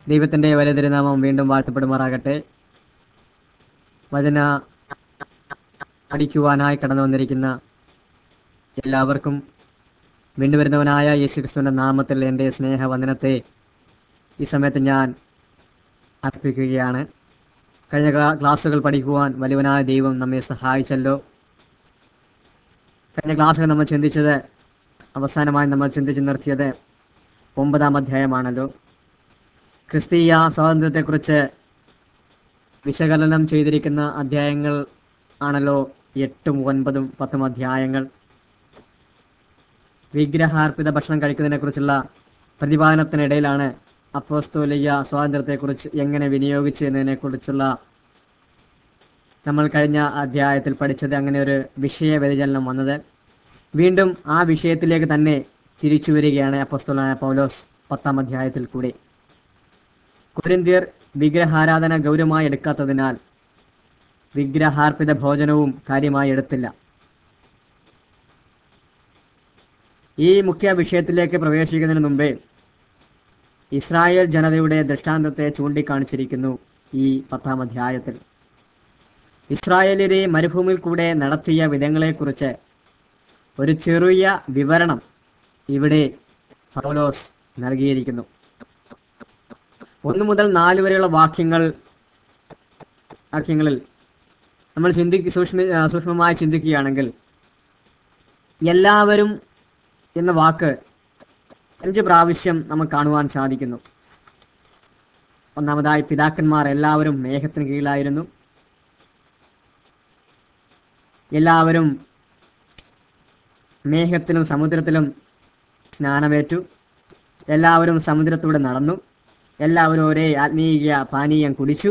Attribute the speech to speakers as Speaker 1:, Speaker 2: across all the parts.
Speaker 1: ദൈവത്തിൻ്റെ വലിയ തിരുനാമം വീണ്ടും വാഴ്ത്തപ്പെടുമാറാകട്ടെ വചന പഠിക്കുവാനായി കടന്നു വന്നിരിക്കുന്ന എല്ലാവർക്കും വീണ്ടും വരുന്നവനായ യേശുക്രിസ്തുവിൻ്റെ നാമത്തിൽ എൻ്റെ സ്നേഹവന്ദനത്തെ ഈ സമയത്ത് ഞാൻ അർപ്പിക്കുകയാണ് കഴിഞ്ഞ ക്ലാ- ക്ലാസ്സുകൾ പഠിക്കുവാൻ വലിയവനായ ദൈവം നമ്മെ സഹായിച്ചല്ലോ കഴിഞ്ഞ ക്ലാസ്സുകൾ നമ്മൾ ചിന്തിച്ചത് അവസാനമായി നമ്മൾ ചിന്തിച്ച് നിർത്തിയത് ഒമ്പതാം അധ്യായമാണല്ലോ ക്രിസ്തീയ സ്വാതന്ത്ര്യത്തെക്കുറിച്ച് വിശകലനം ചെയ്തിരിക്കുന്ന അധ്യായങ്ങൾ ആണല്ലോ എട്ടും ഒൻപതും പത്തും അധ്യായങ്ങൾ വിഗ്രഹാർപ്പിത ഭക്ഷണം കഴിക്കുന്നതിനെക്കുറിച്ചുള്ള പ്രതിപാദനത്തിനിടയിലാണ് അപ്പോസ്തോലിക സ്വാതന്ത്ര്യത്തെക്കുറിച്ച് എങ്ങനെ വിനിയോഗിച്ചു എന്നതിനെക്കുറിച്ചുള്ള നമ്മൾ കഴിഞ്ഞ അധ്യായത്തിൽ പഠിച്ചത് അങ്ങനെ ഒരു വിഷയ വ്യതിചലനം വന്നത് വീണ്ടും ആ വിഷയത്തിലേക്ക് തന്നെ തിരിച്ചു വരികയാണ് അപ്പോസ്തോലായ പൗലോസ് പത്താം അധ്യായത്തിൽ കൂടി കുരിന്തിയർ വിഗ്രഹാരാധന ഗൗരവമായി എടുക്കാത്തതിനാൽ വിഗ്രഹാർപ്പിത ഭോജനവും കാര്യമായി എടുത്തില്ല ഈ മുഖ്യ വിഷയത്തിലേക്ക് പ്രവേശിക്കുന്നതിന് മുമ്പേ ഇസ്രായേൽ ജനതയുടെ ദൃഷ്ടാന്തത്തെ ചൂണ്ടിക്കാണിച്ചിരിക്കുന്നു ഈ പത്താം അധ്യായത്തിൽ ഇസ്രായേലിനെ മരുഭൂമിയിൽ കൂടെ നടത്തിയ വിധങ്ങളെക്കുറിച്ച് ഒരു ചെറിയ വിവരണം ഇവിടെ പൗലോസ് നൽകിയിരിക്കുന്നു ഒന്ന് മുതൽ നാല് വരെയുള്ള വാക്യങ്ങൾ വാക്യങ്ങളിൽ നമ്മൾ ചിന്തി സൂക്ഷ്മ ആ, സൂക്ഷ്മമായി ചിന്തിക്കുകയാണെങ്കിൽ എല്ലാവരും എന്ന വാക്ക് അഞ്ച് പ്രാവശ്യം നമുക്ക് കാണുവാൻ സാധിക്കുന്നു ഒന്നാമതായി പിതാക്കന്മാർ എല്ലാവരും മേഘത്തിന് കീഴിലായിരുന്നു എല്ലാവരും മേഘത്തിലും സമുദ്രത്തിലും സ്നാനമേറ്റു എല്ലാവരും സമുദ്രത്തിലൂടെ നടന്നു എല്ലാവരും ഒരേ ആത്മീയ പാനീയം കുടിച്ചു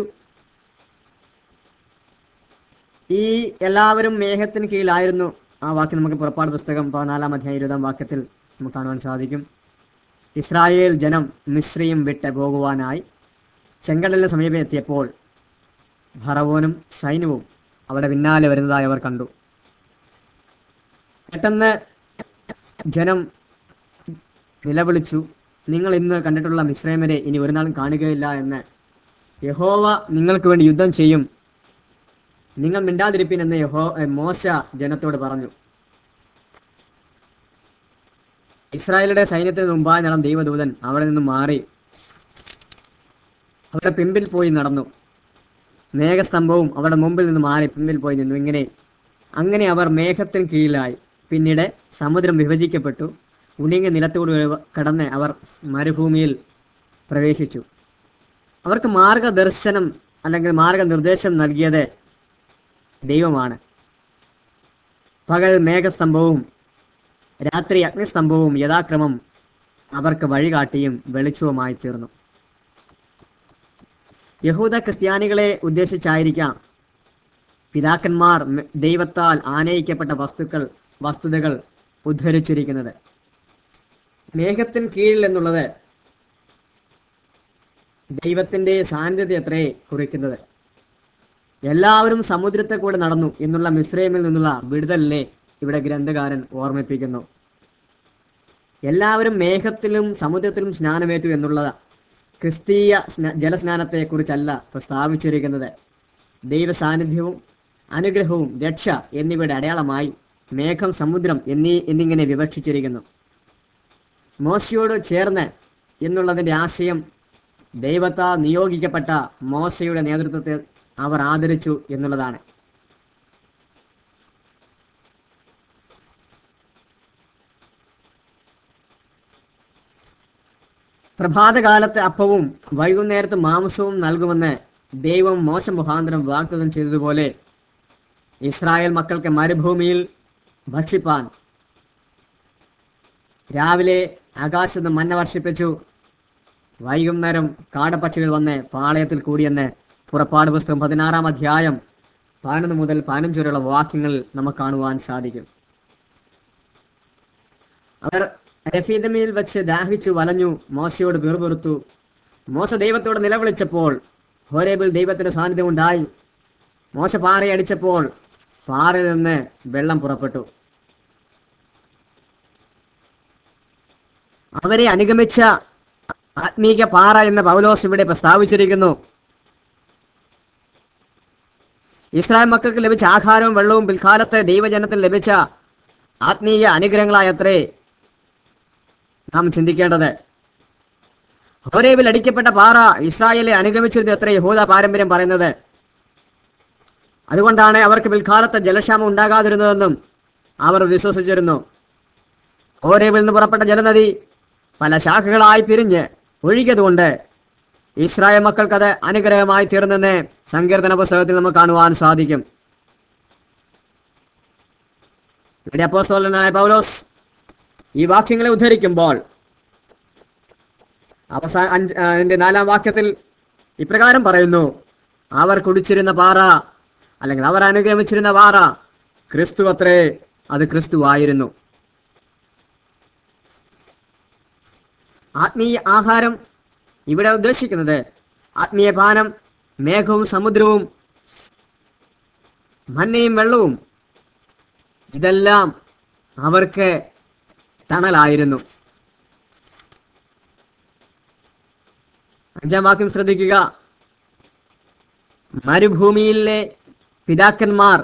Speaker 1: ഈ എല്ലാവരും മേഘത്തിന് കീഴിലായിരുന്നു ആ വാക്യം നമുക്ക് പുറപ്പാട് പുസ്തകം പതിനാലാം അധ്യായം ഇരുപതാം വാക്യത്തിൽ നമുക്ക് കാണുവാൻ സാധിക്കും ഇസ്രായേൽ ജനം മിശ്രയും വിട്ട് പോകുവാനായി ചെങ്കടലിന് സമീപം എത്തിയപ്പോൾ ഭറവോനും സൈന്യവും അവിടെ പിന്നാലെ വരുന്നതായി അവർ കണ്ടു പെട്ടെന്ന് ജനം നിലവിളിച്ചു നിങ്ങൾ ഇന്ന് കണ്ടിട്ടുള്ള മിശ്രൈമരെ ഇനി ഒരു നാളും കാണുകയില്ല എന്ന് യഹോവ നിങ്ങൾക്ക് വേണ്ടി യുദ്ധം ചെയ്യും നിങ്ങൾ മിണ്ടാതിരിപ്പിൻ എന്ന് യഹോ ഏ, മോശ ജനത്തോട് പറഞ്ഞു ഇസ്രായേലിന്റെ സൈന്യത്തിന് മുമ്പായി നടന്ന ദൈവദൂതൻ അവിടെ നിന്ന് മാറി അവിടെ പിമ്പിൽ പോയി നടന്നു മേഘസ്തംഭവും അവിടെ മുമ്പിൽ നിന്ന് മാറി പിമ്പിൽ പോയി നിന്നു ഇങ്ങനെ അങ്ങനെ അവർ മേഘത്തിന് കീഴിലായി പിന്നീട് സമുദ്രം വിഭജിക്കപ്പെട്ടു ഉണിങ്ങി നിലത്തോട് കടന്ന് അവർ മരുഭൂമിയിൽ പ്രവേശിച്ചു അവർക്ക് മാർഗദർശനം അല്ലെങ്കിൽ മാർഗനിർദ്ദേശം നൽകിയത് ദൈവമാണ് പകൽ മേഘസ്തംഭവും രാത്രി അഗ്നിസ്തംഭവും യഥാക്രമം അവർക്ക് വഴികാട്ടിയും വെളിച്ചവുമായി തീർന്നു യഹൂദ ക്രിസ്ത്യാനികളെ ഉദ്ദേശിച്ചായിരിക്കാം പിതാക്കന്മാർ മ- ദൈവത്താൽ ആനയിക്കപ്പെട്ട വസ്തുക്കൾ വസ്തുതകൾ ഉദ്ധരിച്ചിരിക്കുന്നത് മേഘത്തിന് കീഴിൽ എന്നുള്ളത് ദൈവത്തിന്റെ സാന്നിധ്യത്തെ കുറിക്കുന്നത് എല്ലാവരും സമുദ്രത്തെ കൂടെ നടന്നു എന്നുള്ള മിശ്രമിൽ നിന്നുള്ള വിടുതലിനെ ഇവിടെ ഗ്രന്ഥകാരൻ ഓർമ്മിപ്പിക്കുന്നു എല്ലാവരും മേഘത്തിലും സമുദ്രത്തിലും സ്നാനമേറ്റു എന്നുള്ള ക്രിസ്തീയ സ്ന ജലസ്നാനത്തെ കുറിച്ചല്ല പ്രസ്താവിച്ചിരിക്കുന്നത് ദൈവ സാന്നിധ്യവും അനുഗ്രഹവും രക്ഷ എന്നിവയുടെ അടയാളമായി മേഘം സമുദ്രം എന്നീ എന്നിങ്ങനെ വിവക്ഷിച്ചിരിക്കുന്നു മോശയോട് ചേർന്ന് എന്നുള്ളതിന്റെ ആശയം ദൈവത്താൽ നിയോഗിക്കപ്പെട്ട മോശയുടെ നേതൃത്വത്തെ അവർ ആദരിച്ചു എന്നുള്ളതാണ് പ്രഭാതകാലത്തെ അപ്പവും വൈകുന്നേരത്ത് മാംസവും നൽകുമെന്ന് ദൈവം മോശ മുഖാന്തരം വാഗ്ദത്തം ചെയ്തതുപോലെ ഇസ്രായേൽ മക്കൾക്ക് മരുഭൂമിയിൽ ഭക്ഷിപ്പാൻ രാവിലെ ആകാശത്ത് മഞ്ഞ വർഷിപ്പിച്ചു വൈകുന്നേരം കാടപ്പക്ഷികൾ വന്ന് പാളയത്തിൽ കൂടിയെന്ന് പുറപ്പാട് പുസ്തകം പതിനാറാം അധ്യായം പതിനൊന്ന് മുതൽ പതിനഞ്ച് വരെയുള്ള വാക്യങ്ങൾ നമുക്ക് കാണുവാൻ സാധിക്കും അവർ രഫീദമിൽ വെച്ച് ദാഹിച്ചു വലഞ്ഞു മോശയോട് പിറുപിറുത്തു മോശ ദൈവത്തോട് നിലവിളിച്ചപ്പോൾ ഹോരേബിൽ ദൈവത്തിന്റെ സാന്നിധ്യം ഉണ്ടായി മോശ പാറയടിച്ചപ്പോൾ പാറയിൽ നിന്ന് വെള്ളം പുറപ്പെട്ടു അവരെ അനുഗമിച്ച ആത്മീക പാറ എന്ന പൗലോസ് ഇവിടെ പ്രസ്താവിച്ചിരിക്കുന്നു ഇസ്രായേൽ മക്കൾക്ക് ലഭിച്ച ആഹാരവും വെള്ളവും പിൽക്കാലത്തെ ദൈവജനത്തിന് ലഭിച്ച ആത്മീയ അനുഗ്രഹങ്ങളായത്രേ നാം ചിന്തിക്കേണ്ടത് ഹോരേബിൽ അടിക്കപ്പെട്ട പാറ ഇസ്രായേലെ അനുഗമിച്ചിരുന്നു എത്ര യഹൂദ പാരമ്പര്യം പറയുന്നത് അതുകൊണ്ടാണ് അവർക്ക് പിൽക്കാലത്ത് ജലക്ഷാമം ഉണ്ടാകാതിരുന്നതെന്നും അവർ വിശ്വസിച്ചിരുന്നു ഹോരേബിൽ നിന്ന് പുറപ്പെട്ട ജലനദി പല ശാഖകളായി പിരിഞ്ഞ് ഒഴുകിയതുകൊണ്ട് ഇസ്രായേൽ മക്കൾക്കത് അനുഗ്രഹമായി തീർന്നെന്ന് സങ്കീർത്തന പുസ്തകത്തിൽ നമുക്ക് കാണുവാൻ സാധിക്കും ഇവിടെ അപ്പോസ്തലനായ പൗലോസ് ഈ വാക്യങ്ങളെ ഉദ്ധരിക്കുമ്പോൾ അവസാന അഞ്ച് ആ, അതിന്റെ നാലാം വാക്യത്തിൽ ഇപ്രകാരം പറയുന്നു അവർ കുടിച്ചിരുന്ന പാറ അല്ലെങ്കിൽ അവർ അനുഗമിച്ചിരുന്ന പാറ ക്രിസ്തു അത്രേ അത് ക്രിസ്തു ആയിരുന്നു ആത്മീയ ആഹാരം ഇവിടെ ഉദ്ദേശിക്കുന്നത് ആത്മീയ പാനം മേഘവും സമുദ്രവും മഞ്ഞയും വെള്ളവും ഇതെല്ലാം അവർക്ക് തണലായിരുന്നു അഞ്ചാം വാക്യം ശ്രദ്ധിക്കുക മരുഭൂമിയിലെ പിതാക്കന്മാർ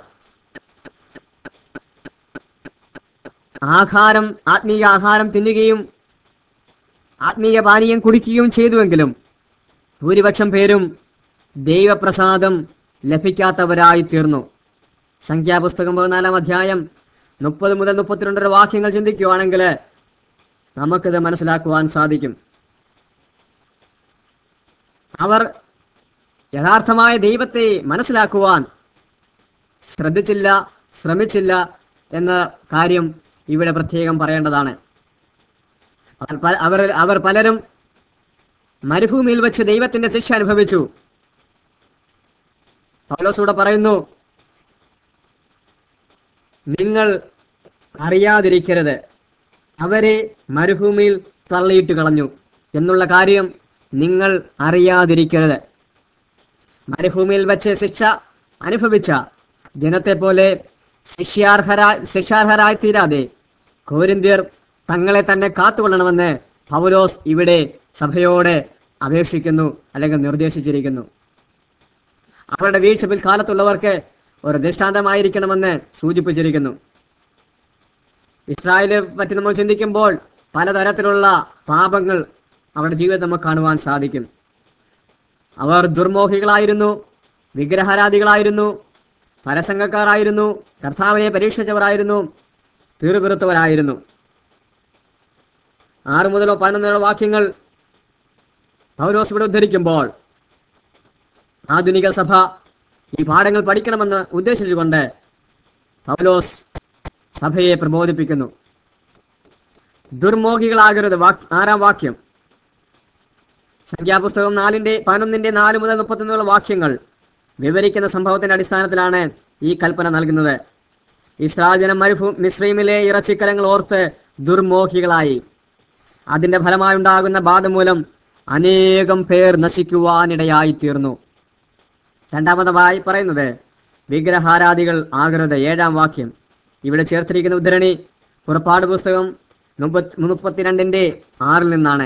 Speaker 1: ആഹാരം ആത്മീയ ആഹാരം തിന്നുകയും ആത്മീയ പാനീയം കുടിക്കുകയും ചെയ്തുവെങ്കിലും ഭൂരിപക്ഷം പേരും ദൈവപ്രസാദം ലഭിക്കാത്തവരായി തീർന്നു സംഖ്യാപുസ്തകം പതിനാലാം അധ്യായം മുപ്പത് മുതൽ മുപ്പത്തിരണ്ട് വരെ വാക്യങ്ങൾ ചിന്തിക്കുകയാണെങ്കിൽ നമുക്കിത് മനസ്സിലാക്കുവാൻ സാധിക്കും അവർ യഥാർത്ഥമായ ദൈവത്തെ മനസ്സിലാക്കുവാൻ ശ്രദ്ധിച്ചില്ല ശ്രമിച്ചില്ല എന്ന കാര്യം ഇവിടെ പ്രത്യേകം പറയേണ്ടതാണ് അവർ പ- അവർ അവർ പലരും മരുഭൂമിയിൽ വെച്ച് ദൈവത്തിന്റെ ശിക്ഷ അനുഭവിച്ചു പൗലോസ് ഇവിടെ പറയുന്നു നിങ്ങൾ അറിയാതിരിക്കരുത് അവരെ മരുഭൂമിയിൽ തള്ളിയിട്ട് കളഞ്ഞു എന്നുള്ള കാര്യം നിങ്ങൾ അറിയാതിരിക്കരുത് മരുഭൂമിയിൽ വെച്ച് ശിക്ഷ അനുഭവിച്ച ജനത്തെ പോലെ ശിഷ്യാർഹരാ ശിക്ഷാർഹരായി തീരാതെ കോരിന്ത്യർ തങ്ങളെ തന്നെ കാത്തുകൊള്ളണമെന്ന് പൗലോസ് ഇവിടെ സഭയോട് അപേക്ഷിക്കുന്നു അല്ലെങ്കിൽ നിർദ്ദേശിച്ചിരിക്കുന്നു അവരുടെ വീഴ്ച പിൽക്കാലത്തുള്ളവർക്ക് ഒരു ദൃഷ്ടാന്തമായിരിക്കണമെന്ന് സൂചിപ്പിച്ചിരിക്കുന്നു ഇസ്രായേലിനെ പറ്റി നമ്മൾ ചിന്തിക്കുമ്പോൾ പലതരത്തിലുള്ള പാപങ്ങൾ അവരുടെ ജീവിതത്തിൽ നമുക്ക് കാണുവാൻ സാധിക്കും അവർ ദുർമോഹികളായിരുന്നു വിഗ്രഹാരാധികളായിരുന്നു പരസംഗക്കാരായിരുന്നു കർത്താവിനെ പരീക്ഷിച്ചവരായിരുന്നു തീർപിറുത്തവരായിരുന്നു ആറ് മുതലോ പതിനൊന്നിലോ വാക്യങ്ങൾ പൗലോസ് ഇവിടെ ഉദ്ധരിക്കുമ്പോൾ ആധുനിക സഭ ഈ പാഠങ്ങൾ പഠിക്കണമെന്ന് ഉദ്ദേശിച്ചുകൊണ്ട് പൗലോസ് സഭയെ പ്രബോധിപ്പിക്കുന്നു ദുർമോഹികളാകരുത് വാക് ആറാം വാക്യം സംഖ്യാപുസ്തകം നാലിന്റെ പതിനൊന്നിന്റെ നാല് മുതൽ മുപ്പത്തൊന്നുള്ള വാക്യങ്ങൾ വിവരിക്കുന്ന സംഭവത്തിന്റെ അടിസ്ഥാനത്തിലാണ് ഈ കൽപ്പന നൽകുന്നത് ഇസ്രാജനം മരുഭൂ മിശ്രീമിലെ ഇറച്ചിക്കലങ്ങൾ ഓർത്ത് ദുർമോഹികളായി അതിന്റെ ഫലമായുണ്ടാകുന്ന ബാധ മൂലം അനേകം പേർ നശിക്കുവാനിടയായി തീർന്നു രണ്ടാമതായി പറയുന്നത് വിഗ്രഹാരാധികൾ ആകരുത് ഏഴാം വാക്യം ഇവിടെ ചേർത്തിരിക്കുന്ന ഉദ്ധരണി പുറപ്പാട് പുസ്തകം മുപ്പത്തി മുപ്പത്തിരണ്ടിന്റെ ആറിൽ നിന്നാണ്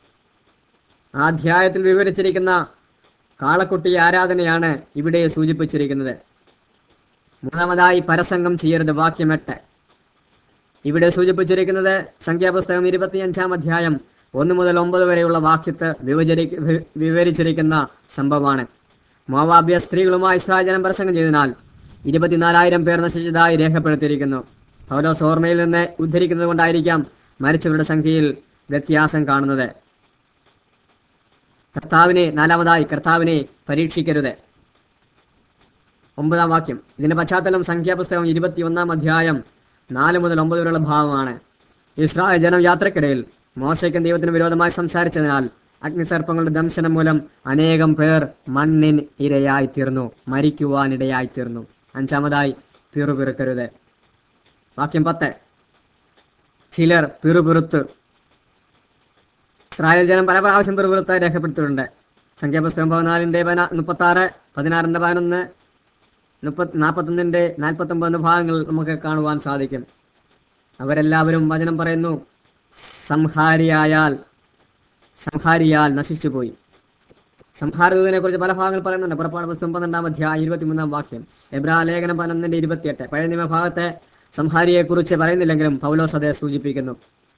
Speaker 1: ആ അധ്യായത്തിൽ വിവരിച്ചിരിക്കുന്ന കാളക്കുട്ടി ആരാധനയാണ് ഇവിടെ സൂചിപ്പിച്ചിരിക്കുന്നത് മൂന്നാമതായി പരസംഗം ചെയ്യരുത് വാക്യം എട്ട് ഇവിടെ സൂചിപ്പിച്ചിരിക്കുന്നത് സംഖ്യാപുസ്തകം ഇരുപത്തിയഞ്ചാം അധ്യായം ഒന്ന് മുതൽ ഒമ്പത് വരെയുള്ള വാക്യത്ത് വിവചരി വി- വിവരിച്ചിരിക്കുന്ന സംഭവമാണ് മോവാബ്യ സ്ത്രീകളുമായി ഇസ്രാജനം പ്രസംഗം ചെയ്തതിനാൽ ഇരുപത്തിനാലായിരം പേർ നശിച്ചതായി രേഖപ്പെടുത്തിയിരിക്കുന്നു പൗലോസ് ഓർമ്മയിൽ നിന്ന് ഉദ്ധരിക്കുന്നത് കൊണ്ടായിരിക്കാം മരിച്ചവരുടെ സംഖ്യയിൽ വ്യത്യാസം കാണുന്നത് കർത്താവിനെ നാലാമതായി കർത്താവിനെ പരീക്ഷിക്കരുത് ഒമ്പതാം വാക്യം ഇതിന്റെ പശ്ചാത്തലം സംഖ്യാപുസ്തകം ഇരുപത്തി ഒന്നാം അധ്യായം നാല് മുതൽ ഒമ്പത് വരെയുള്ള ഭാഗമാണ് ഇസ്രായേൽ ജനം യാത്രക്കിടയിൽ മോശയ്ക്കും ദൈവത്തിന് വിരോധമായി സംസാരിച്ചതിനാൽ അഗ്നിസർപ്പങ്ങളുടെ ദംശനം മൂലം അനേകം പേർ മണ്ണിൻ ഇരയായി തീർന്നു മരിക്കുവാനിടയായി തീർന്നു അഞ്ചാമതായി പിറുപിറുക്കരുത് വാക്യം പത്ത് ചിലർ പിറുപിറുത്ത് ഇസ്രായേൽ ജനം പല പ്രാവശ്യം പിറുപിറുത്തായി രേഖപ്പെടുത്തിയിട്ടുണ്ട് സംഖ്യാപുസ്തകം പതിനാലിന്റെ മുപ്പത്തി ആറ് പതിനാറിന്റെ പതിനൊന്ന് മുപ്പത് നാൽപ്പത്തൊന്നിന്റെ നാൽപ്പത്തൊമ്പത് ഭാഗങ്ങൾ നമുക്ക് കാണുവാൻ സാധിക്കും അവരെല്ലാവരും വചനം പറയുന്നു സംഹാരിയായാൽ സംഹാരിയാൽ നശിച്ചുപോയി സംഹാരദൂതനെ കുറിച്ച് പല ഭാഗങ്ങൾ പറയുന്നുണ്ട് പുറപ്പാട് പുസ്തകം പന്ത്രണ്ടാം അധ്യായം ഇരുപത്തിമൂന്നാം വാക്യം എബ്രാ ലേഖനം പന്ത്രണ്ടിന്റെ ഇരുപത്തിയെട്ട് പഴയ നിയമ ഭാഗത്തെ സംഹാരിയെ കുറിച്ച് പറയുന്നില്ലെങ്കിലും പൗലോസ് അതേ സൂചിപ്പിക്കുന്നു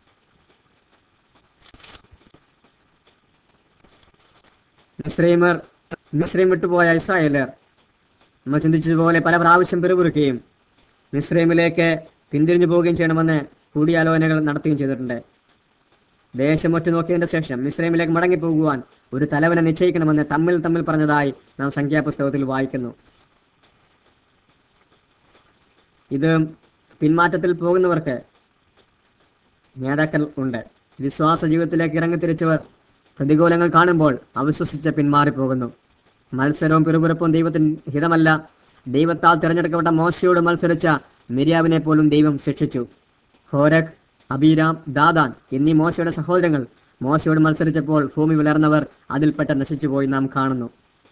Speaker 1: മിശ്രീമർ മിശ്രീം വിട്ടുപോയ ഇസ്രായേലർ നമ്മൾ ചിന്തിച്ചതുപോലെ പല പ്രാവശ്യം പിറുപിറുക്കുകയും മിശ്രീമിലേക്ക് പിന്തിരിഞ്ഞു പോവുകയും ചെയ്യണമെന്ന് കൂടിയാലോചനകൾ നടത്തുകയും ചെയ്തിട്ടുണ്ട് ദേശം ഒറ്റ നോക്കിയതിന്റെ ശേഷം മിശ്രൈമിലേക്ക് മടങ്ങിപ്പോകുവാൻ ഒരു തലവനെ നിശ്ചയിക്കണമെന്ന് തമ്മിൽ തമ്മിൽ പറഞ്ഞതായി നാം സംഖ്യാപുസ്തകത്തിൽ വായിക്കുന്നു ഇത് പിന്മാറ്റത്തിൽ പോകുന്നവർക്ക് നേതാക്കൾ ഉണ്ട് വിശ്വാസ ജീവിതത്തിലേക്ക് ഇറങ്ങിത്തിരിച്ചവർ പ്രതികൂലങ്ങൾ കാണുമ്പോൾ അവിശ്വസിച്ച് പിന്മാറിപ്പോകുന്നു മത്സരവും പിറുപിറുപ്പും ദൈവത്തിന് ഹിതമല്ല ദൈവത്താൽ തിരഞ്ഞെടുക്കപ്പെട്ട മോശയോട് മത്സരിച്ച മിര്യാവിനെ പോലും ദൈവം ശിക്ഷിച്ചു ഹോരഖ് അബീരാം ദാദാൻ എന്നീ മോശയുടെ സഹോദരങ്ങൾ മോശയോട് മത്സരിച്ചപ്പോൾ ഭൂമി വിളർന്നവർ അതിൽപ്പെട്ട് നശിച്ചുപോയി നാം കാണുന്നു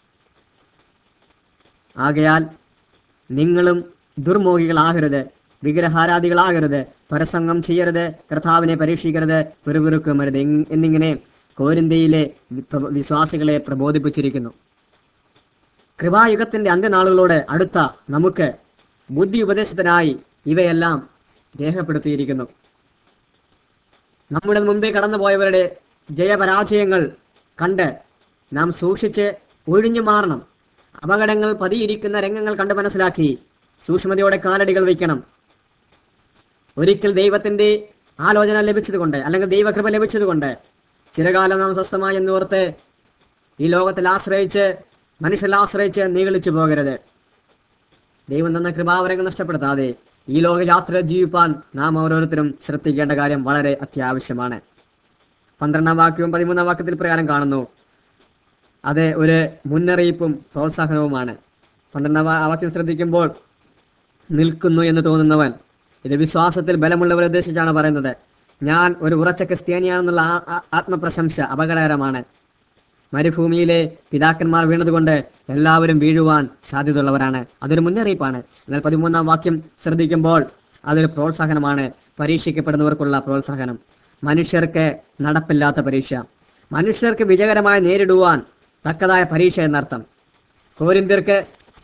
Speaker 1: ആകയാൽ നിങ്ങളും ദുർമോഹികളാകരുത് വിഗ്രഹാരാധികളാകരുത് പരസംഗം ചെയ്യരുത് കർത്താവിനെ പരീക്ഷിക്കരുത് പിറുപിറുക്കുമരുത് എങ്- എന്നിങ്ങനെ കോരിന്തയിലെ വി- വിശ്വാസികളെ പ്രബോധിപ്പിച്ചിരിക്കുന്നു കൃപായുഗത്തിന്റെ അന്ത്യനാളുകളോട് അടുത്ത നമുക്ക് ബുദ്ധി ഉപദേശത്തിനായി ഇവയെല്ലാം രേഖപ്പെടുത്തിയിരിക്കുന്നു നമ്മുടെ മുമ്പേ കടന്നുപോയവരുടെ ജയപരാജയങ്ങൾ കണ്ട് നാം സൂക്ഷിച്ച് ഒഴിഞ്ഞു മാറണം അപകടങ്ങൾ പതിയിരിക്കുന്ന രംഗങ്ങൾ കണ്ട് മനസ്സിലാക്കി സൂക്ഷ്മതയോടെ കാലടികൾ വയ്ക്കണം ഒരിക്കൽ ദൈവത്തിന്റെ ആലോചന ലഭിച്ചതുകൊണ്ട് അല്ലെങ്കിൽ ദൈവകൃപ ലഭിച്ചതുകൊണ്ട് ചിരകാലം നാം സ്വസ്ഥമായി എന്നോർത്ത് ഈ ലോകത്തിൽ ആശ്രയിച്ച് മനുഷ്യരിൽ ആശ്രയിച്ച് നീകളിച്ചു പോകരുത് ദൈവം തന്ന കൃപാവരങ്ങൾ നഷ്ടപ്പെടുത്താതെ ഈ ലോക യാത്ര ജീവിപ്പാൻ നാം ഓരോരുത്തരും ശ്രദ്ധിക്കേണ്ട കാര്യം വളരെ അത്യാവശ്യമാണ് പന്ത്രണ്ടാം വാക്യവും പതിമൂന്നാം വാക്യത്തിൽ പ്രകാരം കാണുന്നു അത് ഒരു മുന്നറിയിപ്പും പ്രോത്സാഹനവുമാണ് പന്ത്രണ്ടാം വാ- വാക്യം ശ്രദ്ധിക്കുമ്പോൾ നിൽക്കുന്നു എന്ന് തോന്നുന്നവൻ ഇത് വിശ്വാസത്തിൽ ബലമുള്ളവരെ ഉദ്ദേശിച്ചാണ് പറയുന്നത് ഞാൻ ഒരു ഉറച്ച ക്രിസ്ത്യാനിയാണെന്നുള്ള ആ- ആ- ആത്മപ്രശംസ അപകടകരമാണ് മരുഭൂമിയിലെ പിതാക്കന്മാർ വീണതുകൊണ്ട് എല്ലാവരും വീഴുവാൻ സാധ്യതയുള്ളവരാണ് അതൊരു മുന്നറിയിപ്പാണ് എന്നാൽ പതിമൂന്നാം വാക്യം ശ്രദ്ധിക്കുമ്പോൾ അതൊരു പ്രോത്സാഹനമാണ് പരീക്ഷിക്കപ്പെടുന്നവർക്കുള്ള പ്രോത്സാഹനം മനുഷ്യർക്ക് നടപ്പില്ലാത്ത പരീക്ഷ മനുഷ്യർക്ക് വിജയകരമായി നേരിടുവാൻ തക്കതായ പരീക്ഷ എന്നർത്ഥം കോരിന്ത്യർക്ക്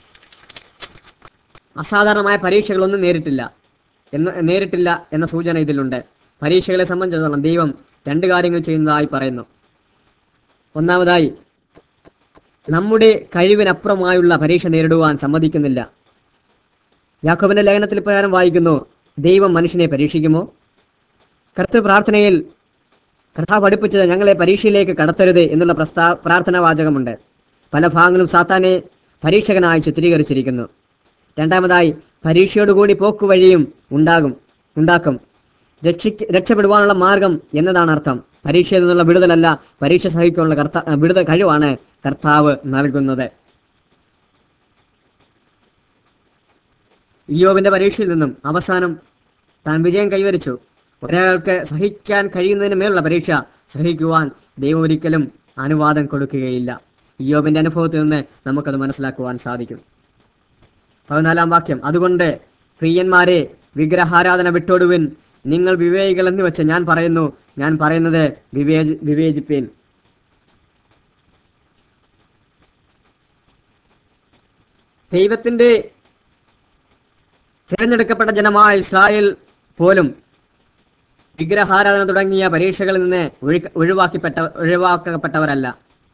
Speaker 1: അസാധാരണമായ പരീക്ഷകളൊന്നും നേരിട്ടില്ല എന്ന് നേരിട്ടില്ല എന്ന സൂചന ഇതിലുണ്ട് പരീക്ഷകളെ സംബന്ധിച്ചിടത്തോളം ദൈവം രണ്ട് കാര്യങ്ങൾ ചെയ്യുന്നതായി പറയുന്നു ഒന്നാമതായി നമ്മുടെ കഴിവിനപ്പുറമായുള്ള പരീക്ഷ നേരിടുവാൻ സമ്മതിക്കുന്നില്ല യാക്കോബിന്റെ ലേഖനത്തിൽ പ്രകാരം വായിക്കുന്നു ദൈവം മനുഷ്യനെ പരീക്ഷിക്കുമോ കർത്തൃ പ്രാർത്ഥനയിൽ കർത്താവ് പഠിപ്പിച്ചത് ഞങ്ങളെ പരീക്ഷയിലേക്ക് കടത്തരുത് എന്നുള്ള പ്രസ്താ പ്രാർത്ഥനാ വാചകമുണ്ട് പല ഭാഗങ്ങളും സാത്താനെ പരീക്ഷകനായി ചിത്രീകരിച്ചിരിക്കുന്നു രണ്ടാമതായി പരീക്ഷയോടുകൂടി പോക്കുവഴിയും ഉണ്ടാകും ഉണ്ടാക്കും രക്ഷിക്ക് രക്ഷപ്പെടുവാനുള്ള മാർഗം എന്നതാണ് അർത്ഥം പരീക്ഷയിൽ നിന്നുള്ള വിടുതലല്ല പരീക്ഷ സഹിക്കാനുള്ള കർത്ത വിടുതൽ കഴിവാണ് കർത്താവ് നൽകുന്നത് ഇയോബിന്റെ പരീക്ഷയിൽ നിന്നും അവസാനം താൻ വിജയം കൈവരിച്ചു ഒരാൾക്ക് സഹിക്കാൻ കഴിയുന്നതിന് മേലുള്ള പരീക്ഷ സഹിക്കുവാൻ ദൈവം ഒരിക്കലും അനുവാദം കൊടുക്കുകയില്ല ഇയോബിന്റെ അനുഭവത്തിൽ നിന്ന് നമുക്കത് മനസ്സിലാക്കുവാൻ സാധിക്കും പതിനാലാം വാക്യം അതുകൊണ്ട് പ്രിയന്മാരെ വിഗ്രഹാരാധന വിട്ടോടുവിൻ നിങ്ങൾ വിവേകികൾ എന്ന് വെച്ച് ഞാൻ പറയുന്നു ഞാൻ പറയുന്നത് വിവേചി വിവേചിപ്പീൻ ദൈവത്തിന്റെ തിരഞ്ഞെടുക്കപ്പെട്ട ജനമായ ഇസ്രായേൽ പോലും വിഗ്രഹാരാധന തുടങ്ങിയ പരീക്ഷകളിൽ നിന്ന് ഒഴി- ഒഴിവാക്കിപ്പെട്ട ഒഴിവാക്കപ്പെട്ടവരല്ല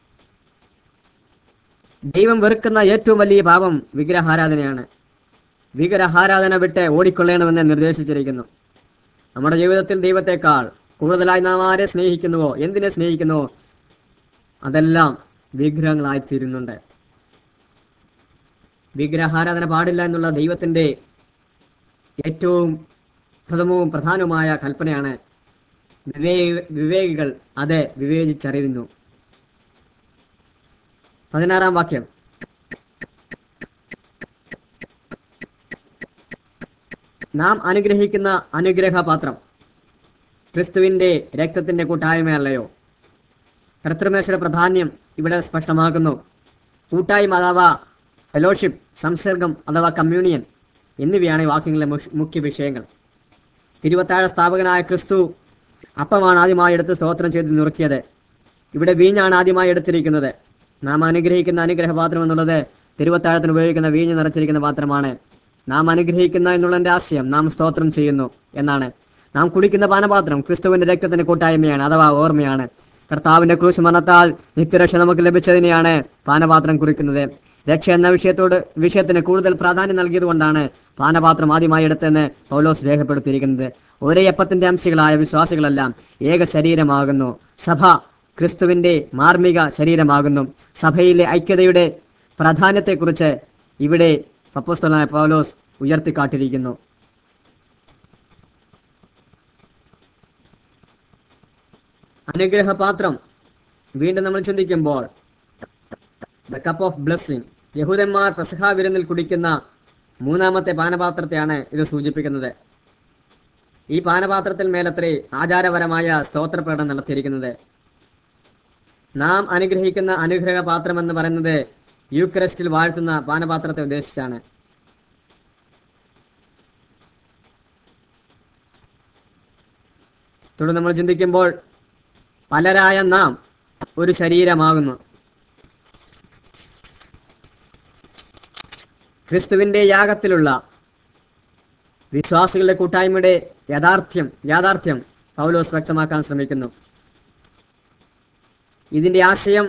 Speaker 1: ദൈവം വെറുക്കുന്ന ഏറ്റവും വലിയ പാപം വിഗ്രഹാരാധനയാണ് വിഗ്രഹാരാധന വിട്ട് ഓടിക്കൊള്ളണമെന്ന് നിർദ്ദേശിച്ചിരിക്കുന്നു നമ്മുടെ ജീവിതത്തിൽ ദൈവത്തെക്കാൾ കൂടുതലായി നാം ആരെ സ്നേഹിക്കുന്നുവോ എന്തിനെ സ്നേഹിക്കുന്നുവോ അതെല്ലാം വിഗ്രഹങ്ങളായി തീരുന്നുണ്ട് വിഗ്രഹാരാധന പാടില്ല എന്നുള്ള ദൈവത്തിന്റെ ഏറ്റവും പ്രഥമവും പ്രധാനവുമായ കൽപ്പനയാണ് വിവേ വിവേകികൾ അത് വിവേചിച്ചറിയുന്നു പതിനാറാം വാക്യം നാം അനുഗ്രഹിക്കുന്ന അനുഗ്രഹപാത്രം ക്രിസ്തുവിന്റെ രക്തത്തിന്റെ കൂട്ടായ്മയല്ലയോ കർത്തൃമേശയുടെ പ്രാധാന്യം ഇവിടെ സ്പഷ്ടമാക്കുന്നു കൂട്ടായ്മ അഥവാ ഫെലോഷിപ്പ് സംസർഗം അഥവാ കമ്മ്യൂണിയൻ എന്നിവയാണ് ഈ വാക്യങ്ങളിലെ മുഷ്- മുഖ്യ വിഷയങ്ങൾ തിരുവത്താഴ സ്ഥാപകനായ ക്രിസ്തു അപ്പമാണ് ആദ്യമായി എടുത്ത് സ്തോത്രം ചെയ്ത് നുറുക്കിയത് ഇവിടെ വീഞ്ഞാണ് ആദ്യമായി എടുത്തിരിക്കുന്നത് നാം അനുഗ്രഹിക്കുന്ന അനുഗ്രഹപാത്രം എന്നുള്ളത് തിരുവത്താഴത്തിന് ഉപയോഗിക്കുന്ന വീഞ്ഞ് നിറച്ചിരിക്കുന്ന പാത്രമാണ് നാം അനുഗ്രഹിക്കുന്ന എന്നുള്ളതിന്റെ ആശയം നാം സ്തോത്രം ചെയ്യുന്നു എന്നാണ് നാം കുടിക്കുന്ന പാനപാത്രം ക്രിസ്തുവിന്റെ രക്തത്തിന്റെ കൂട്ടായ്മയാണ് അഥവാ ഓർമ്മയാണ് കർത്താവിന്റെ ക്രൂശ് മരണത്താൽ നിത്യരക്ഷ നമുക്ക് ലഭിച്ചതിനെയാണ് പാനപാത്രം കുറിക്കുന്നത് രക്ഷ എന്ന വിഷയത്തോട് വിഷയത്തിന് കൂടുതൽ പ്രാധാന്യം നൽകിയതുകൊണ്ടാണ് പാനപാത്രം ആദ്യമായി എടുത്തെന്ന് പൗലോസ് രേഖപ്പെടുത്തിയിരിക്കുന്നത് ഒരേ അപ്പത്തിന്റെ അംശങ്ങളായ വിശ്വാസികളെല്ലാം ഏക ശരീരമാകുന്നു സഭ ക്രിസ്തുവിന്റെ മാർമിക ശരീരമാകുന്നു സഭയിലെ ഐക്യതയുടെ പ്രാധാന്യത്തെക്കുറിച്ച് ഇവിടെ അപ്പോസ്തലനായ പൗലോസ് ഉയർത്തിക്കാട്ടിയിരിക്കുന്നു അനുഗ്രഹപാത്രം വീണ്ടും നമ്മൾ ചിന്തിക്കുമ്പോൾ ദ കപ്പ് ഓഫ് ബ്ലെസ്സിങ് യഹൂദന്മാർ പ്രസഹ വിരുന്നിൽ കുടിക്കുന്ന മൂന്നാമത്തെ പാനപാത്രത്തെയാണ് ഇത് സൂചിപ്പിക്കുന്നത് ഈ പാനപാത്രത്തിൽ മേലത്രേ ആചാരപരമായ സ്തോത്രപ്രകടനം നടത്തിയിരിക്കുന്നത് നാം അനുഗ്രഹിക്കുന്ന അനുഗ്രഹ പാത്രം എന്ന് പറയുന്നത് യൂക്രസ്റ്റിൽ വാഴ്ത്തുന്ന പാനപാത്രത്തെ ഉദ്ദേശിച്ചാണ് തുടർന്ന് നമ്മൾ ചിന്തിക്കുമ്പോൾ പലരായ നാം ഒരു ശരീരമാകുന്നു ക്രിസ്തുവിന്റെ യാഗത്തിലുള്ള വിശ്വാസികളുടെ കൂട്ടായ്മയുടെ യാഥാർത്ഥ്യം യാഥാർത്ഥ്യം പൗലോസ് വ്യക്തമാക്കാൻ ശ്രമിക്കുന്നു ഇതിന്റെ ആശയം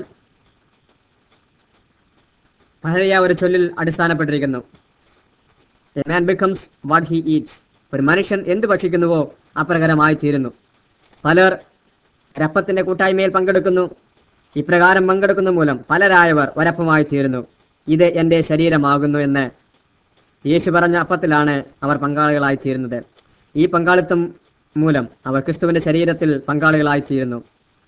Speaker 1: പഴയ ഒരു ചൊല്ലിൽ അടിസ്ഥാനപ്പെട്ടിരിക്കുന്നു a man becomes what he eats ഒരു മനുഷ്യൻ എന്ത് ഭക്ഷിക്കുന്നുവോ അപ്രകാരമായി തീരുന്നു പലർ ഒരപ്പത്തിന്റെ കൂട്ടായ്മയിൽ പങ്കെടുക്കുന്നു ഇപ്രകാരം പങ്കെടുക്കുന്ന മൂലം പലരായവർ ഒരപ്പമായി തീരുന്നു ഇത് എൻ്റെ ശരീരമാകുന്നു എന്ന് യേശു പറഞ്ഞ അപ്പത്തിലാണ് അവർ പങ്കാളികളായി തീരുന്നത് ഈ പങ്കാളിത്തം മൂലം അവർ ക്രിസ്തുവിന്റെ ശരീരത്തിൽ പങ്കാളികളായി തീരുന്നു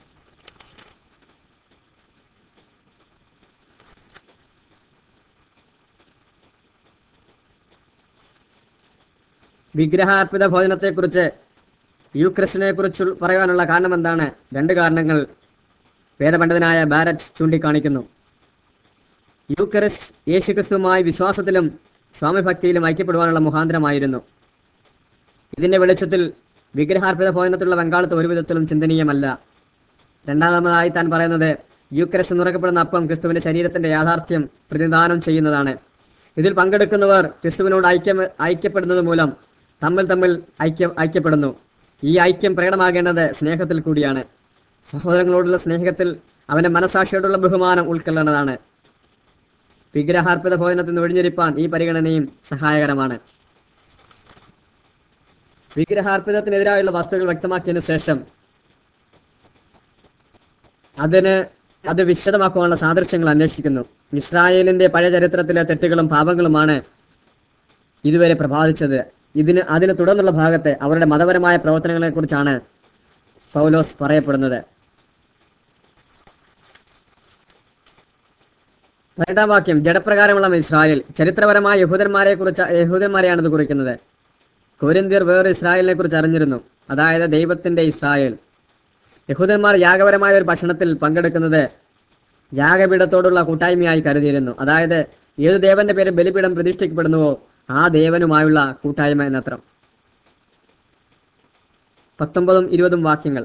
Speaker 1: വിഗ്രഹാർപ്പിത ഭോജനത്തെക്കുറിച്ച് യൂക്രിസ്റ്റിനെ കുറിച്ച് പറയാനുള്ള കാരണം എന്താണ് രണ്ട് കാരണങ്ങൾ വേദപണ്ഡിതനായ ബാരറ്റ് ചൂണ്ടിക്കാണിക്കുന്നു യൂക്രിസ്റ്റ് യേശുക്രിസ്തുവുമായി വിശ്വാസത്തിലും സ്വാമിഭക്തിയിലും ഐക്യപ്പെടുവാനുള്ള മുഖാന്തരമായിരുന്നു ഇതിന്റെ വെളിച്ചത്തിൽ വിഗ്രഹാർപ്പിത ഭോജനത്തിലുള്ള പങ്കാളിത്തം ഒരു വിധത്തിലും ചിന്തനീയമല്ല രണ്ടാമതായി താൻ പറയുന്നത് യൂക്രസ് എന്നുറക്കപ്പെടുന്ന അപ്പം ക്രിസ്തുവിന്റെ ശരീരത്തിന്റെ യാഥാർത്ഥ്യം പ്രതിദാനം ചെയ്യുന്നതാണ് ഇതിൽ പങ്കെടുക്കുന്നവർ ക്രിസ്തുവിനോട് ഐക്യം ഐക്യപ്പെടുന്നത് മൂലം തമ്മിൽ തമ്മിൽ ഐക്യ ഐക്യപ്പെടുന്നു ഈ ഐക്യം പ്രകടമാകേണ്ടത് സ്നേഹത്തിൽ കൂടിയാണ് സഹോദരങ്ങളോടുള്ള സ്നേഹത്തിൽ അവന്റെ മനസാക്ഷിയോടുള്ള ബഹുമാനം ഉൾക്കൊള്ളേണ്ടതാണ് വിഗ്രഹാർപ്പിത ഭോജനത്തിൽ നിന്ന് ഒഴിഞ്ഞിരിപ്പാൻ ഈ പരിഗണനയും സഹായകരമാണ് വിഗ്രഹാർപ്പിതത്തിനെതിരായുള്ള വസ്തുക്കൾ വ്യക്തമാക്കിയതിനു ശേഷം അതിന് അത് വിശദമാക്കുവാനുള്ള സാദൃശ്യങ്ങൾ അന്വേഷിക്കുന്നു ഇസ്രായേലിന്റെ പഴയ ചരിത്രത്തിലെ തെറ്റുകളും പാപങ്ങളുമാണ് ഇതുവരെ പ്രഭാവിച്ചത് ഇതിന് അതിന് തുടർന്നുള്ള ഭാഗത്തെ അവരുടെ മതപരമായ പ്രവർത്തനങ്ങളെ കുറിച്ചാണ് പൗലോസ് പറയപ്പെടുന്നത് രണ്ടാം വാക്യം ജഡപ്രകാരമുള്ള ഇസ്രായേൽ ചരിത്രപരമായ യഹൂദന്മാരെ കുറിച്ച് യഹൂദന്മാരെയാണ് ഇത് കുറിക്കുന്നത് കോരിന്തിയർ വേറെ ഇസ്രായേലിനെ കുറിച്ച് അറിഞ്ഞിരുന്നു അതായത് ദൈവത്തിന്റെ ഇസ്രായേൽ യഹൂദന്മാർ യാഗപരമായ ഒരു ഭക്ഷണത്തിൽ പങ്കെടുക്കുന്നത് യാഗപീഠത്തോടുള്ള കൂട്ടായ്മയായി കരുതിയിരുന്നു അതായത് ഏത് ദേവന്റെ പേര് ബലിപീഠം പ്രതിഷ്ഠിക്കപ്പെടുന്നുവോ ആ ദേവനുമായുള്ള കൂട്ടായ്മ എന്നത്രം പത്തൊമ്പതും ഇരുപതും വാക്യങ്ങൾ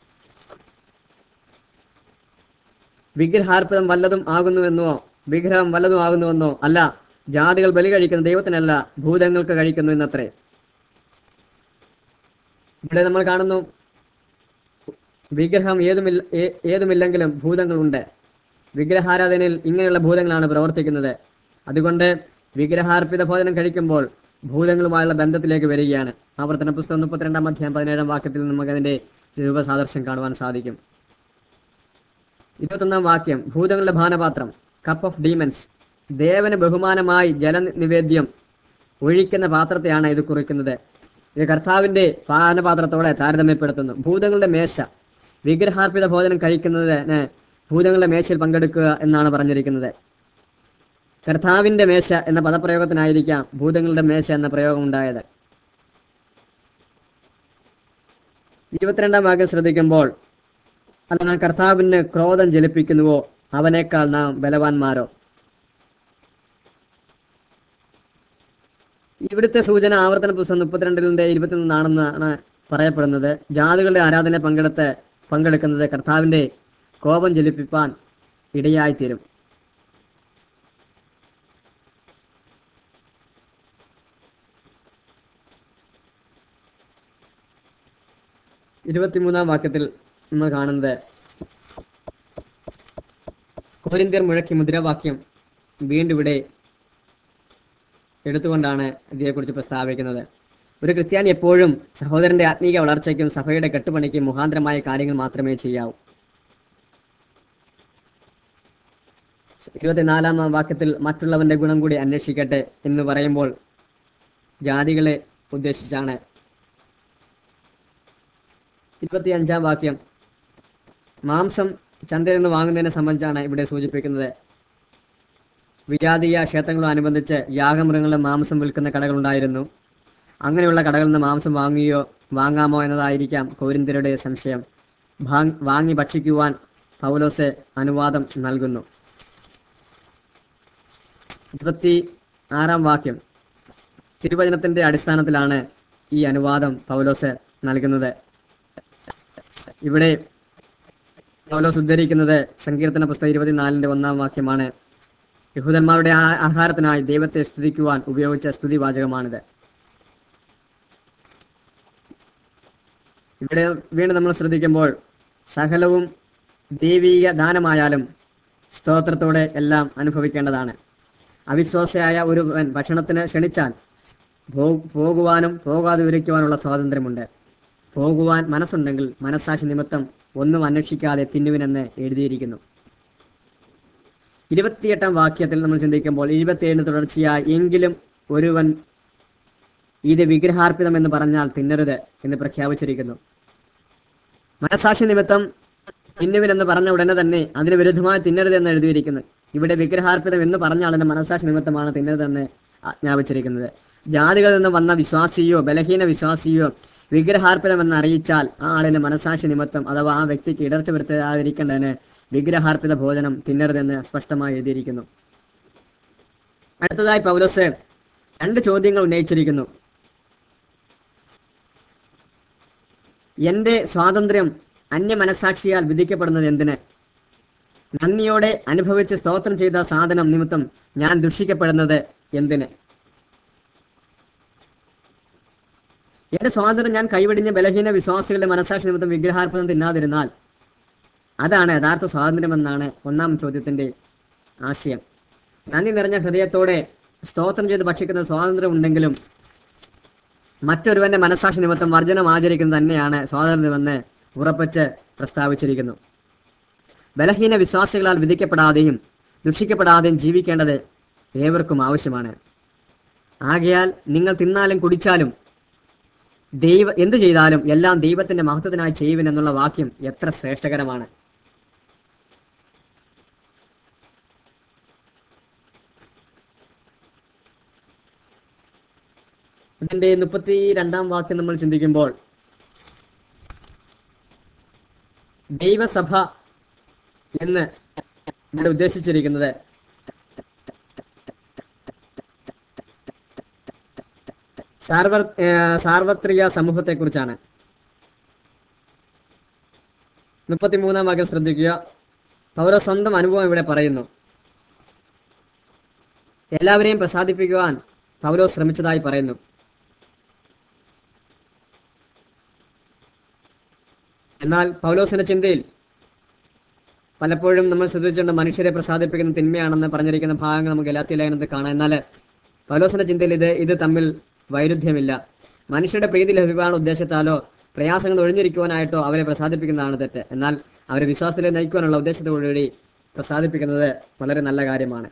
Speaker 1: വിഗ്രഹാർപ്പിതം വല്ലതും ആകുന്നുവെന്നോ വിഗ്രഹം വല്ലതും ആകുന്നുവെന്നോ അല്ല ജാതികൾ ബലി കഴിക്കുന്ന ദൈവത്തിനല്ല ഭൂതങ്ങൾക്ക് കഴിക്കുന്നു എന്നത്രേ ഇവിടെ നമ്മൾ കാണുന്നു വിഗ്രഹം ഏതുമില്ല ഏ- ഏതുമില്ലെങ്കിലും ഭൂതങ്ങളുണ്ട് വിഗ്രഹാരാധനയിൽ ഇങ്ങനെയുള്ള ഭൂതങ്ങളാണ് പ്രവർത്തിക്കുന്നത് അതുകൊണ്ട് വിഗ്രഹാർപ്പിത ഭോജനം കഴിക്കുമ്പോൾ ഭൂതങ്ങളുമായുള്ള ബന്ധത്തിലേക്ക് വരികയാണ് ആവർത്തന പുസ്തകം മുപ്പത്തിരണ്ടാം അധ്യായം പതിനേഴാം വാക്യത്തിൽ നമുക്ക് അതിന്റെ രൂപസാദൃശ്യം കാണുവാൻ സാധിക്കും ഇരുപത്തൊന്നാം വാക്യം ഭൂതങ്ങളുടെ ഭാനപാത്രം കപ്പ് ഓഫ് ഡീമൻസ് ദേവന് ബഹുമാനമായി ജലനിവേദ്യം ഒഴിക്കുന്ന പാത്രത്തെയാണ് ഇത് കുറിക്കുന്നത് ഇത് കർത്താവിന്റെ പാനപാത്രത്തോടെ താരതമ്യപ്പെടുത്തുന്നു ഭൂതങ്ങളുടെ മേശ വിഗ്രഹാർപ്പിത ഭോജനം കഴിക്കുന്നതിന് ഭൂതങ്ങളുടെ മേശയിൽ പങ്കെടുക്കുക എന്നാണ് പറഞ്ഞിരിക്കുന്നത് കർത്താവിന്റെ മേശ എന്ന പദപ്രയോഗത്തിനായിരിക്കാം ഭൂതങ്ങളുടെ മേശ എന്ന പ്രയോഗം ഉണ്ടായത് ഇരുപത്തിരണ്ടാം വാക്യം ശ്രദ്ധിക്കുമ്പോൾ അല്ല നാം കർത്താവിന് ക്രോധം ജലിപ്പിക്കുന്നുവോ അവനേക്കാൾ നാം ബലവാന്മാരോ ഇവിടുത്തെ സൂചന ആവർത്തന പുസ്തകം മുപ്പത്തിരണ്ടിന്റെ ഇരുപത്തിയൊന്നാണെന്നാണ് പറയപ്പെടുന്നത് ജാതികളുടെ ആരാധന പങ്കെടുത്ത് പങ്കെടുക്കുന്നത് കർത്താവിന്റെ കോപം ജ്വലിപ്പിപ്പാൻ ഇടയായിത്തീരും ഇരുപത്തിമൂന്നാം വാക്യത്തിൽ നമ്മൾ കാണുന്നത് കോരിന്ത്യർ മുഴക്കി മുദ്രാവാക്യം വീണ്ടും ഇവിടെ എടുത്തുകൊണ്ടാണ് ഇതിനെക്കുറിച്ച് പ്രസ്താവിക്കുന്നത് ഒരു ക്രിസ്ത്യാനി എപ്പോഴും സഹോദരന്റെ ആത്മീയ വളർച്ചയ്ക്കും സഭയുടെ കെട്ടുപണിക്കും മുഖാന്തരമായ കാര്യങ്ങൾ മാത്രമേ ചെയ്യാവൂ ഇരുപത്തിനാലാം വാക്യത്തിൽ മറ്റുള്ളവന്റെ ഗുണം കൂടി അന്വേഷിക്കട്ടെ എന്ന് പറയുമ്പോൾ ജാതികളെ ഉദ്ദേശിച്ചാണ് ഇരുപത്തിയഞ്ചാം വാക്യം മാംസം ചന്തയിൽ നിന്ന് വാങ്ങുന്നതിനെ സംബന്ധിച്ചാണ് ഇവിടെ സൂചിപ്പിക്കുന്നത് വിജാതീയ ക്ഷേത്രങ്ങളോടനുബന്ധിച്ച് യാഗമൃഗങ്ങളുടെ മാംസം വിൽക്കുന്ന കടകളുണ്ടായിരുന്നു അങ്ങനെയുള്ള കടകളിൽ നിന്ന് മാംസം വാങ്ങുകയോ വാങ്ങാമോ എന്നതായിരിക്കാം കൗരിന്ദരുടെ സംശയം ഭാങ്- വാങ്ങി ഭക്ഷിക്കുവാൻ പൗലോസ് അനുവാദം നൽകുന്നു ഇരുപത്തി ആറാം വാക്യം തിരുവചനത്തിന്റെ അടിസ്ഥാനത്തിലാണ് ഈ അനുവാദം പൗലോസ് നൽകുന്നത് ഇവിടെ പൗലോസ് ഉദ്ധരിക്കുന്നത് സങ്കീർത്തന പുസ്തകം ഇരുപത്തിനാലിന്റെ ഒന്നാം വാക്യമാണ് യഹൂദന്മാരുടെ ആ- ആഹാരത്തിനായി ദൈവത്തെ സ്തുതിക്കുവാൻ ഉപയോഗിച്ച സ്തുതിവാചകമാണിത് ഇവിടെ വീണ്ടും നമ്മൾ ശ്രദ്ധിക്കുമ്പോൾ സകലവും ദൈവീക ദാനമായാലും സ്തോത്രത്തോടെ എല്ലാം അനുഭവിക്കേണ്ടതാണ് അവിശ്വാസിയായ ഒരു ഭക്ഷണത്തിന് ക്ഷണിച്ചാൽ പോ- പോകുവാനും പോകാതെ ഇരിക്കുവാനുള്ള സ്വാതന്ത്ര്യമുണ്ട് പോകുവാൻ മനസ്സുണ്ടെങ്കിൽ മനസ്സാക്ഷി നിമിത്തം ഒന്നും അന്വേഷിക്കാതെ തിന്നുവിനെന്ന് എഴുതിയിരിക്കുന്നു ഇരുപത്തിയെട്ടാം വാക്യത്തിൽ നമ്മൾ ചിന്തിക്കുമ്പോൾ ഇരുപത്തിയേഴിന് തുടർച്ചയായി എങ്കിലും ഒരുവൻ ഇത് വിഗ്രഹാർപ്പിതം എന്ന് പറഞ്ഞാൽ തിന്നരുത് എന്ന് പ്രഖ്യാപിച്ചിരിക്കുന്നു മനസാക്ഷി നിമിത്തം തിന്നുവിൻ എന്ന് പറഞ്ഞ ഉടനെ തന്നെ അതിന് വിരുദ്ധമായി തിന്നരുത് എന്ന് എഴുതിയിരിക്കുന്നു ഇവിടെ വിഗ്രഹാർപ്പിതം എന്ന് പറഞ്ഞ ആളിന്റെ മനസാക്ഷി നിമിത്തമാണ് തിന്നരുതെന്ന് ആജ്ഞാപിച്ചിരിക്കുന്നത് ജാതികളിൽ നിന്ന് വന്ന വിശ്വാസിയോ ബലഹീന വിശ്വാസിയോ വിഗ്രഹാർപ്പിതം എന്ന് അറിയിച്ചാൽ ആ ആളിന്റെ മനസാക്ഷി നിമിത്തം അഥവാ ആ വ്യക്തിക്ക് ഇടർച്ച വരുത്താതിരിക്കേണ്ടതിന് വിഗ്രഹാർപ്പിത ഭോജനം തിന്നരുതെന്ന് സ്പഷ്ടമായി എഴുതിയിരിക്കുന്നു അടുത്തതായി പൗലോസ് രണ്ട് ചോദ്യങ്ങൾ ഉന്നയിച്ചിരിക്കുന്നു എന്റെ സ്വാതന്ത്ര്യം അന്യ മനസാക്ഷിയാൽ വിധിക്കപ്പെടുന്നത് എന്തിന് നന്ദിയോടെ അനുഭവിച്ച് സ്തോത്രം ചെയ്ത സാധനം നിമിത്തം ഞാൻ ദുഷിക്കപ്പെടുന്നത് എന്തിന് എന്റെ സ്വാതന്ത്ര്യം ഞാൻ കൈവെടിഞ്ഞ ബലഹീന വിശ്വാസികളുടെ മനസാക്ഷി നിമിത്തം വിഗ്രഹാർപ്പണം തിന്നാതിരുന്നാൽ അതാണ് യഥാർത്ഥ സ്വാതന്ത്ര്യമെന്നാണ് ഒന്നാം ചോദ്യത്തിന്റെ ആശയം നന്ദി നിറഞ്ഞ ഹൃദയത്തോടെ സ്തോത്രം ചെയ്ത് ഭക്ഷിക്കുന്ന സ്വാതന്ത്ര്യം ഉണ്ടെങ്കിലും മറ്റൊരുവന്റെ മനസാക്ഷി നിമിത്തം വർജനം ആചരിക്കുന്നത് തന്നെയാണ് സ്വാതന്ത്ര്യമെന്ന് ഉറപ്പിച്ച് പ്രസ്താവിച്ചിരിക്കുന്നു ബലഹീന വിശ്വാസികളാൽ വിധിക്കപ്പെടാതെയും ദുഷിക്കപ്പെടാതെയും ജീവിക്കേണ്ടത് ഏവർക്കും ആവശ്യമാണ് ആകയാൽ നിങ്ങൾ തിന്നാലും കുടിച്ചാലും ദൈവ എന്തു ചെയ്താലും എല്ലാം ദൈവത്തിന്റെ മഹത്വത്തിനായി ചെയ്യുവിൻ എന്നുള്ള വാക്യം എത്ര ശ്രേഷ്ഠകരമാണ് ഇതിന്റെ മുപ്പത്തി രണ്ടാം വാക്യം നമ്മൾ ചിന്തിക്കുമ്പോൾ ദൈവസഭ എന്ന് ഇവിടെ ഉദ്ദേശിച്ചിരിക്കുന്നത് സാർവ ഏർ സാർവത്രിക സമൂഹത്തെക്കുറിച്ചാണ് മുപ്പത്തിമൂന്നാം വാക്യം ശ്രദ്ധിക്കുക അവരുടെ സ്വന്തം അനുഭവം ഇവിടെ പറയുന്നു എല്ലാവരെയും പ്രസാദിപ്പിക്കുവാൻ പൗലോ ശ്രമിച്ചതായി പറയുന്നു എന്നാൽ പൗലോസിന്റെ ചിന്തയിൽ പലപ്പോഴും നമ്മൾ ശ്രദ്ധിച്ചിട്ടുണ്ട് മനുഷ്യരെ പ്രസാദിപ്പിക്കുന്ന തിന്മയാണെന്ന് പറഞ്ഞിരിക്കുന്ന ഭാഗങ്ങൾ നമുക്ക് ഗലാത്തി ലേഖനത്തിൽ കാണാം എന്നാൽ പൗലോസിന്റെ ചിന്തയിൽ ഇത് ഇത് തമ്മിൽ വൈരുദ്ധ്യമില്ല മനുഷ്യരുടെ പ്രീതി ലഭിക്കാനുള്ള ഉദ്ദേശത്താലോ പ്രയാസങ്ങൾ ഒഴിഞ്ഞിരിക്കുവാനായിട്ടോ അവരെ പ്രസാദിപ്പിക്കുന്നതാണ് തെറ്റ് എന്നാൽ അവരെ വിശ്വാസത്തിലേക്ക് നയിക്കുവാനുള്ള ഉദ്ദേശത്തോടുകൂടി പ്രസാദിപ്പിക്കുന്നത് വളരെ നല്ല കാര്യമാണ്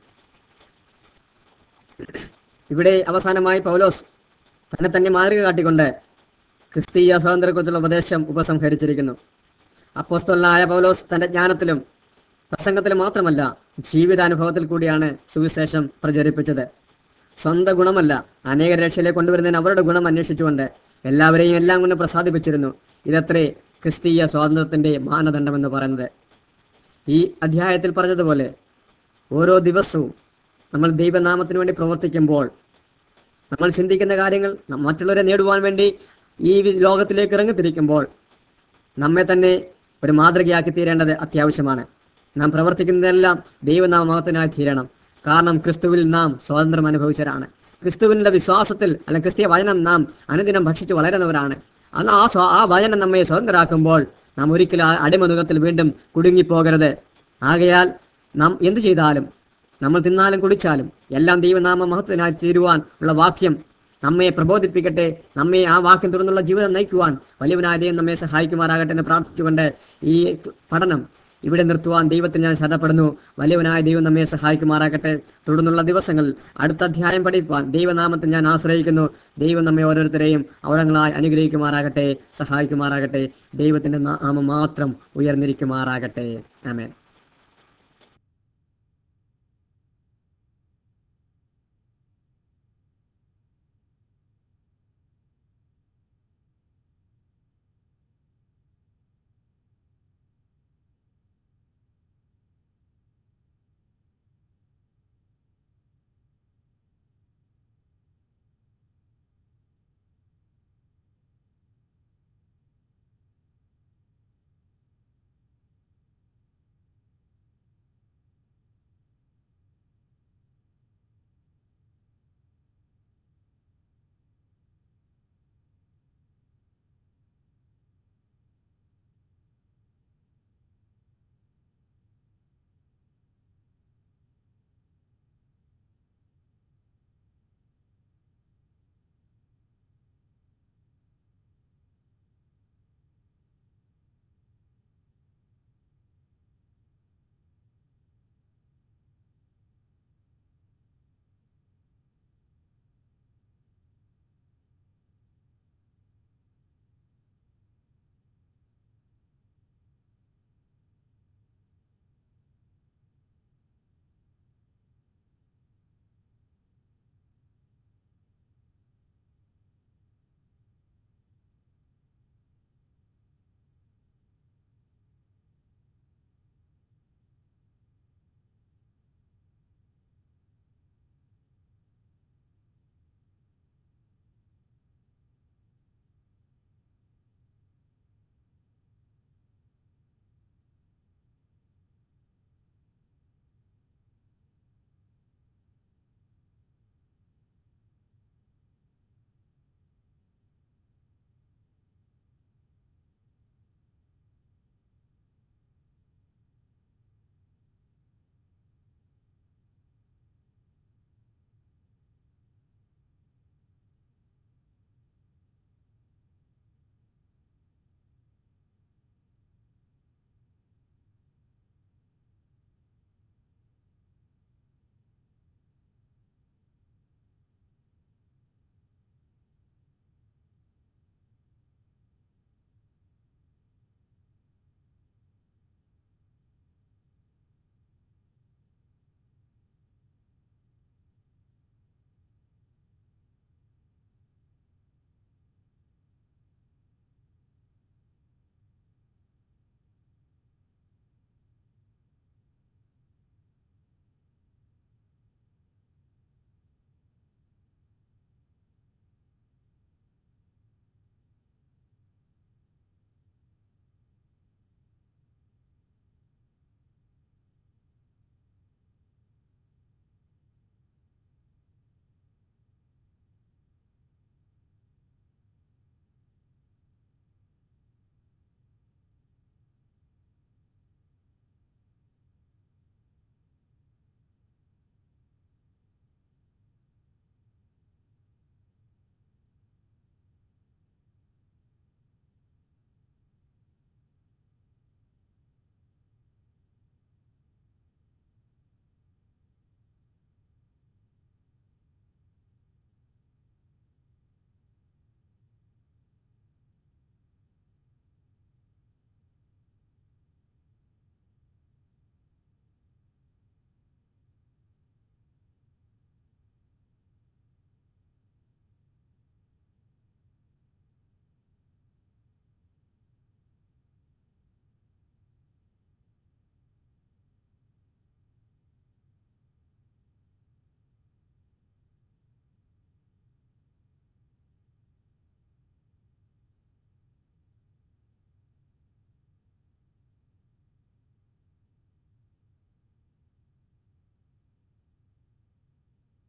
Speaker 1: ഇവിടെ അവസാനമായി പൗലോസ് തന്നെ തന്നെ മാതൃക കാട്ടിക്കൊണ്ട് ക്രിസ്തീയ സ്വാതന്ത്ര്യത്തെക്കുറിച്ചുള്ള ഉപദേശം ഉപസംഹരിച്ചിരിക്കുന്നു അപ്പോസ്തലനായ പൗലോസ് തന്റെ ജ്ഞാനത്തിലും പ്രസംഗത്തിലും മാത്രമല്ല ജീവിതാനുഭവത്തിൽ കൂടിയാണ് സുവിശേഷം പ്രചരിപ്പിച്ചത് സ്വന്തം ഗുണമല്ല അനേക രക്ഷയിലേക്ക് കൊണ്ടുവരുന്നതിന് അവരുടെ ഗുണം അന്വേഷിച്ചുകൊണ്ട് എല്ലാവരെയും എല്ലാം കൊണ്ട് പ്രസാദിപ്പിച്ചിരുന്നു ഇതത്രേ ക്രിസ്തീയ സ്വാതന്ത്ര്യത്തിന്റെ മാനദണ്ഡമെന്ന് പറയുന്നത് ഈ അധ്യായത്തിൽ പറഞ്ഞതുപോലെ ഓരോ ദിവസവും നമ്മൾ ദൈവനാമത്തിന് വേണ്ടി പ്രവർത്തിക്കുമ്പോൾ നമ്മൾ ചിന്തിക്കുന്ന കാര്യങ്ങൾ മറ്റുള്ളവരെ നേടുവാൻ വേണ്ടി ഈ വി- ലോകത്തിലേക്ക് ഇറങ്ങിത്തിരിക്കുമ്പോൾ നമ്മെ തന്നെ ഒരു മാതൃകയാക്കി തീരേണ്ടത് അത്യാവശ്യമാണ് നാം പ്രവർത്തിക്കുന്നതെല്ലാം ദൈവനാമത്തിനായി തീരണം കാരണം ക്രിസ്തുവിൽ നാം സ്വാതന്ത്ര്യം അനുഭവിച്ചവരാണ് ക്രിസ്തുവിൻ്റെ വിശ്വാസത്തിൽ അല്ലെങ്കിൽ ക്രിസ്തീയ വചനം നാം അനുദിനം ഭക്ഷിച്ച് വളരുന്നവരാണ് അന്ന് ആ സ്വാ- ആ വചനം നമ്മെ സ്വതന്ത്രരാക്കുമ്പോൾ നാം ഒരിക്കലും ആ അടിമനുഖത്തിൽ വീണ്ടും കുടുങ്ങിപ്പോകരുത് ആകയാൽ നാം എന്തു ചെയ്താലും നമ്മൾ തിന്നാലും കുടിച്ചാലും എല്ലാം ദൈവനാമ മഹത്വനായി തീരുവാൻ ഉള്ള വാക്യം നമ്മെ പ്രബോധിപ്പിക്കട്ടെ നമ്മെ ആ വാക്യം തുടർന്നുള്ള ജീവിതം നയിക്കുവാൻ വലിയവനായ ദൈവം നമ്മെ സഹായിക്കുമാറാകട്ടെ എന്ന് പ്രാർത്ഥിച്ചുകൊണ്ട് ഈ പഠനം ഇവിടെ നിർത്തുവാൻ ദൈവത്തിൽ ഞാൻ ശരണപ്പെടുന്നു വലിയവനായ ദൈവം നമ്മെ സഹായിക്കുമാറാകട്ടെ തുടർന്നുള്ള ദിവസങ്ങളിൽ അടുത്ത അധ്യായം പഠിപ്പാൻ ദൈവനാമത്തിൽ ഞാൻ ആശ്രയിക്കുന്നു ദൈവം നമ്മെ ഓരോരുത്തരെയും അവിടങ്ങളായി അനുഗ്രഹിക്കുമാറാകട്ടെ സഹായിക്കുമാറാകട്ടെ ദൈവത്തിന്റെ നാമം മാത്രം ഉയർന്നിരിക്കുമാറാകട്ടെ ആമേൻ